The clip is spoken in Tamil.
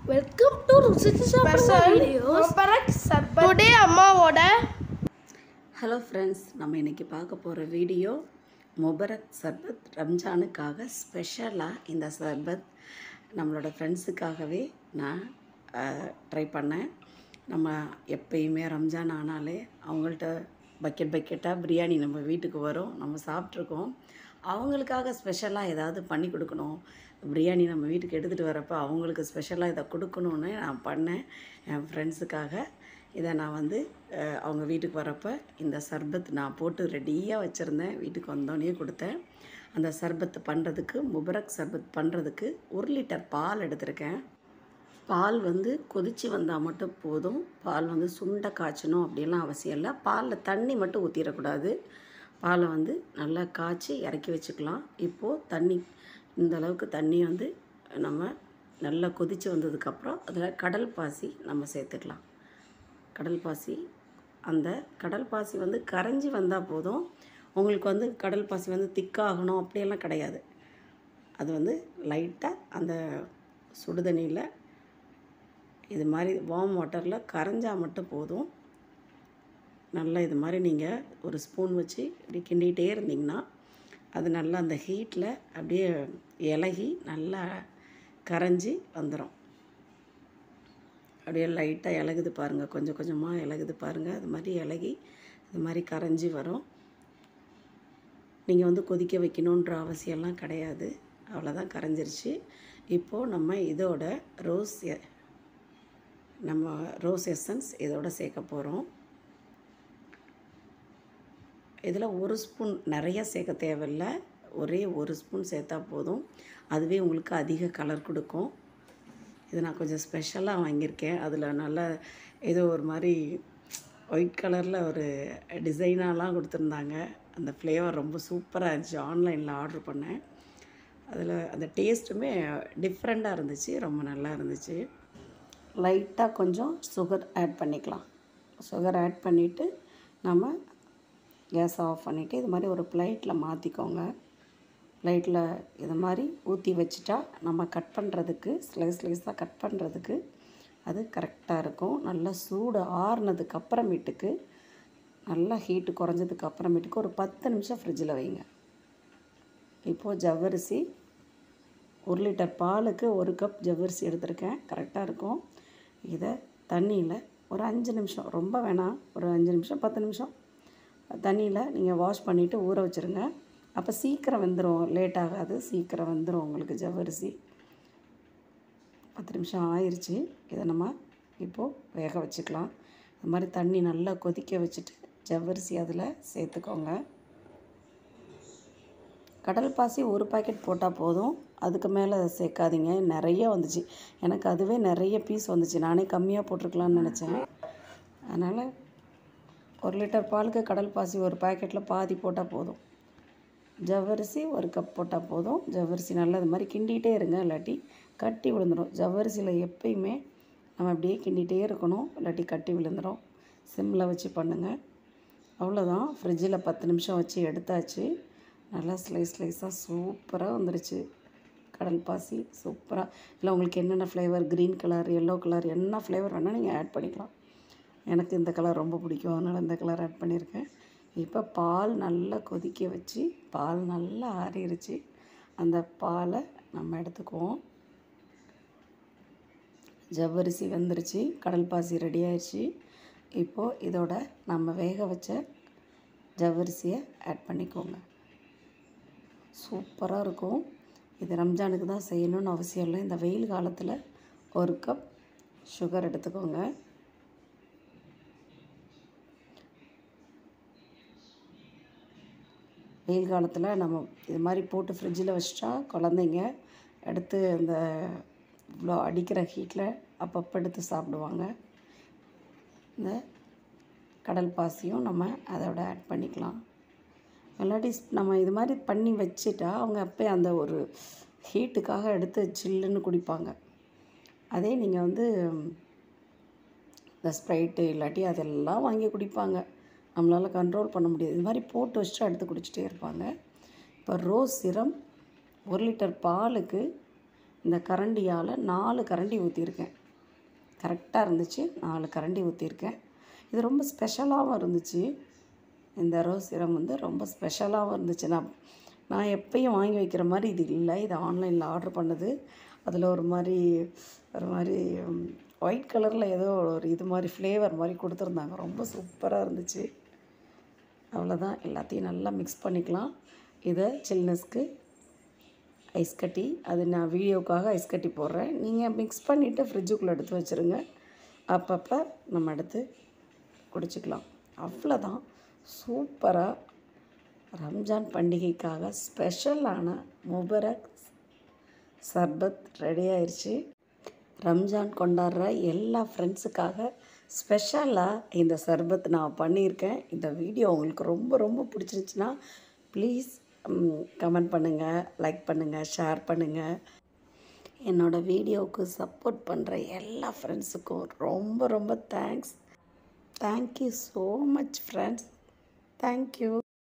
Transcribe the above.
வெல்கம் டு ருசிச்சு சாப்பிடுற வீடியோஸ் டுடே அம்மாவோட ஹலோ ஃப்ரெண்ட்ஸ் நம்ம இன்றைக்கி பார்க்க போகிற வீடியோ முபரக் சர்பத் ரம்ஜானுக்காக ஸ்பெஷலாக இந்த சர்பத் நம்மளோட ஃப்ரெண்ட்ஸுக்காகவே நான் ட்ரை பண்ணேன் நம்ம எப்பயுமே ரம்ஜான் ஆனாலே அவங்கள்ட்ட பக்கெட் பக்கெட்டாக பிரியாணி நம்ம வீட்டுக்கு வரும் நம்ம சாப்பிட்ருக்கோம் அவங்களுக்காக ஸ்பெஷலாக ஏதாவது பண்ணி கொடுக்கணும் பிரியாணி நம்ம வீட்டுக்கு எடுத்துகிட்டு வரப்போ அவங்களுக்கு ஸ்பெஷலாக இதை கொடுக்கணுன்னு நான் பண்ணேன் என் ஃப்ரெண்ட்ஸுக்காக இதை நான் வந்து அஹ், அவங்க வீட்டுக்கு வரப்போ இந்த சர்பத் நான் போட்டு ரெடியாக வச்சுருந்தேன் வீட்டுக்கு வந்தோடனே கொடுத்தேன் அந்த சர்பத் பண்ணுறதுக்கு முபரக் சர்பத் பண்ணுறதுக்கு ஒரு லிட்டர் பால் எடுத்திருக்கேன் பால் வந்து கொதித்து வந்தால் மட்டும் போதும் பால் வந்து சுண்ட காய்ச்சணும் அப்படிலாம் அவசியம் இல்லை பாலில் தண்ணி மட்டும் ஊற்றிடக்கூடாது பாலை வந்து நல்லா காய்ச்சி இறக்கி வச்சுக்கலாம் இப்போது தண்ணி இந்த அளவுக்கு தண்ணி வந்து நம்ம நல்லா கொதித்து வந்ததுக்கப்புறம் அதில் கடல் பாசி நம்ம சேர்த்துக்கலாம் கடல் பாசி அந்த கடல் பாசி வந்து கரைஞ்சி வந்தால் போதும் உங்களுக்கு வந்து கடல் பாசி வந்து திக்காகணும் அப்படியெல்லாம் கிடையாது அது வந்து லைட்டாக அந்த சுடுதண்ணியில் இது மாதிரி வார்ம் வாட்டரில் கரைஞ்சா மட்டும் போதும் நல்லா இது மாதிரி நீங்கள் ஒரு ஸ்பூன் வச்சு இப்படி கிண்டிகிட்டே இருந்தீங்கன்னா அது நல்லா அந்த ஹீட்டில் அப்படியே இலகி நல்லா கரைஞ்சி வந்துடும் அப்படியே லைட்டாக இலகுது பாருங்கள் கொஞ்சம் கொஞ்சமாக இலகுது பாருங்கள் அது மாதிரி இலகி அது மாதிரி கரைஞ்சி வரும் நீங்கள் வந்து கொதிக்க வைக்கணுன்ற அவசியம்லாம் கிடையாது அவ்வளோதான் கரைஞ்சிருச்சு இப்போது நம்ம இதோட ரோஸ் எ- நம்ம ரோஸ் எசன்ஸ் இதோட சேர்க்க போகிறோம் இதில் ஒரு ஸ்பூன் நிறைய சேர்க்க தேவையில்லை ஒரே ஒரு ஸ்பூன் சேர்த்தா போதும் அதுவே உங்களுக்கு அதிக கலர் கொடுக்கும் இது நான் கொஞ்சம் ஸ்பெஷலாக வாங்கியிருக்கேன் அதில் நல்ல ஏதோ ஒரு மாதிரி ஒயிட் கலரில் ஒரு டிசைனாலாம் கொடுத்துருந்தாங்க அந்த ஃப்ளேவர் ரொம்ப சூப்பராக இருந்துச்சு ஆன்லைனில் ஆர்டர் பண்ணேன் அதில் அந்த டேஸ்ட்டுமே டிஃப்ரெண்ட்டாக இருந்துச்சு ரொம்ப நல்லா இருந்துச்சு லைட்டாக கொஞ்சம் சுகர் ஆட் பண்ணிக்கலாம் சுகர் ஆட் பண்ணிவிட்டு நம்ம கேஸ் ஆஃப் பண்ணிவிட்டு இது மாதிரி ஒரு பிளேட்டில் மாற்றிக்கோங்க பிளேட்டில் இது மாதிரி ஊற்றி வச்சுட்டா நம்ம கட் பண்ணுறதுக்கு ஸ்லைஸ் ஸ்லைஸாக கட் பண்ணுறதுக்கு அது கரெக்டாக இருக்கும் நல்லா சூடு ஆறுனதுக்கு அப்புறமேட்டுக்கு நல்லா ஹீட்டு குறைஞ்சதுக்கு அப்புறமேட்டுக்கு ஒரு பத்து நிமிஷம் ஃப்ரிட்ஜில் வைங்க இப்போது ஜவ்வரிசி ஒரு லிட்டர் பாலுக்கு ஒரு கப் ஜவ்வரிசி எடுத்திருக்கேன் கரெக்டாக இருக்கும் இதை தண்ணியில் ஒரு அஞ்சு நிமிஷம் ரொம்ப வேணாம் ஒரு அஞ்சு நிமிஷம் பத்து நிமிஷம் தண்ணியில் நீங்கள் வாஷ் பண்ணிவிட்டு ஊற வச்சுருங்க அப்போ சீக்கிரம் வெந்துடும் லேட் ஆகாது சீக்கிரம் வெந்துடும் உங்களுக்கு ஜவ்வரிசி பத்து நிமிஷம் ஆயிடுச்சு இதை நம்ம இப்போது வேக வச்சுக்கலாம் அது மாதிரி தண்ணி நல்லா கொதிக்க வச்சுட்டு ஜவ்வரிசி அதில் சேர்த்துக்கோங்க கடல் பாசி ஒரு பாக்கெட் போட்டால் போதும் அதுக்கு மேலே சேர்க்காதீங்க நிறைய வந்துச்சு எனக்கு அதுவே நிறைய பீஸ் வந்துச்சு நானே கம்மியாக போட்டிருக்கலாம்னு நினச்சேன் அதனால் ஒரு லிட்டர் பாலுக்கு கடல் பாசி ஒரு பாக்கெட்டில் பாதி போட்டால் போதும் ஜவ்வரிசி ஒரு கப் போட்டால் போதும் ஜவ்வரிசி நல்லா இது மாதிரி கிண்டிகிட்டே இருங்க இல்லாட்டி கட்டி விழுந்துடும் ஜவ்வரிசியில் எப்பயுமே நம்ம அப்படியே கிண்டிகிட்டே இருக்கணும் இல்லாட்டி கட்டி விழுந்துடும் சிம்மில் வச்சு பண்ணுங்கள் அவ்வளோதான் ஃப்ரிட்ஜில் பத்து நிமிஷம் வச்சு எடுத்தாச்சு நல்லா ஸ்லைஸ் ஸ்லைஸாக சூப்பராக வந்துருச்சு கடல் பாசி சூப்பராக இல்லை உங்களுக்கு என்னென்ன flavour green colour yellow colour என்ன ஃப்ளேவர் வேணால் நீங்கள் ஆட் பண்ணிக்கலாம் எனக்கு இந்த கலர் ரொம்ப பிடிக்கும் அதனால் இந்த கலர் ஆட் பண்ணியிருக்கேன் இப்போ பால் நல்லா கொதிக்க வச்சு பால் நல்லா ஆறிடுச்சு அந்த பாலை நம்ம எடுத்துக்குவோம் ஜவ்வரிசி வெந்துருச்சு கடல் பாசி ரெடி ஆயிடுச்சு இப்போது இதோட நம்ம வேக வச்ச ஜவ்வரிசியை ஆட் பண்ணிக்கோங்க சூப்பராக இருக்கும் இது ரம்ஜானுக்கு தான் செய்யணும்னு அவசியம் இல்லை இந்த வெயில் காலத்தில் ஒரு கப் சுகர் எடுத்துக்கோங்க வெயில் காலத்தில் நம்ம இது மாதிரி போட்டு ஃப்ரிட்ஜில் வச்சிட்டா குழந்தைங்க எடுத்து இந்த இவ்வளோ அடிக்கிற ஹீட்டில் அப்பப்போ எடுத்து சாப்பிடுவாங்க இந்த கடல் பாசியும் நம்ம அதோட ஆட் பண்ணிக்கலாம் இல்லாட்டி நம்ம இது மாதிரி பண்ணி வச்சுட்டா அவங்க அப்போயே அந்த ஒரு ஹீட்டுக்காக எடுத்து சில்லுன்னு குடிப்பாங்க அதே நீங்கள் வந்து இந்த ஸ்ப்ரைட்டு இல்லாட்டி அதெல்லாம் வாங்கி குடிப்பாங்க நம்மளால் கண்ட்ரோல் பண்ண முடியாது இது மாதிரி போட்டு வச்சுட்டு எடுத்து குடிச்சிட்டே இருப்பாங்க இப்போ ரோஸ் சிரம் ஒரு லிட்டர் பாலுக்கு இந்த கரண்டியால் நாலு கரண்டி ஊற்றிருக்கேன் கரெக்டாக இருந்துச்சு நாலு கரண்டி ஊற்றிருக்கேன் இது ரொம்ப ஸ்பெஷலாகவும் இருந்துச்சு இந்த ரோஸ் சிரம் வந்து ரொம்ப ஸ்பெஷலாகவும் இருந்துச்சு நான் நான் எப்பயும் வாங்கி வைக்கிற மாதிரி இது இல்லை இது ஆன்லைனில் ஆர்டர் பண்ணது அதில் ஒரு மாதிரி ஒரு மாதிரி ஒயிட் கலரில் ஏதோ ஒரு இது மாதிரி ஃப்ளேவர் மாதிரி கொடுத்துருந்தாங்க ரொம்ப சூப்பராக இருந்துச்சு அவ்வளோதான் எல்லாத்தையும் நல்லா மிக்ஸ் பண்ணிக்கலாம் இதை சில்னஸ்க்கு ஐஸ் கட்டி அது நான் வீடியோக்காக ஐஸ் கட்டி போடுறேன் நீங்கள் மிக்ஸ் பண்ணிவிட்டு ஃப்ரிட்ஜுக்குள்ளே எடுத்து வச்சுருங்க அப்பப்போ நம்ம எடுத்து குடிச்சிக்கலாம் அவ்வளோதான் சூப்பராக ரம்ஜான் பண்டிகைக்காக ஸ்பெஷலான முபரக் சர்பத் ரெடி ஆயிடுச்சு ரம்ஜான் கொண்டாடுற எல்லா ஃப்ரெண்ட்ஸுக்காக ஸ்பெஷலாக இந்த சர்பத் நான் பண்ணியிருக்கேன் இந்த வீடியோ உங்களுக்கு ரொம்ப ரொம்ப பிடிச்சிருந்துச்சின்னா ப்ளீஸ் கமெண்ட் பண்ணுங்கள் லைக் பண்ணுங்கள் ஷேர் பண்ணுங்கள் என்னோடய வீடியோவுக்கு சப்போர்ட் பண்ணுற எல்லா ஃப்ரெண்ட்ஸுக்கும் ரொம்ப ரொம்ப thanks thank you so much friends thank you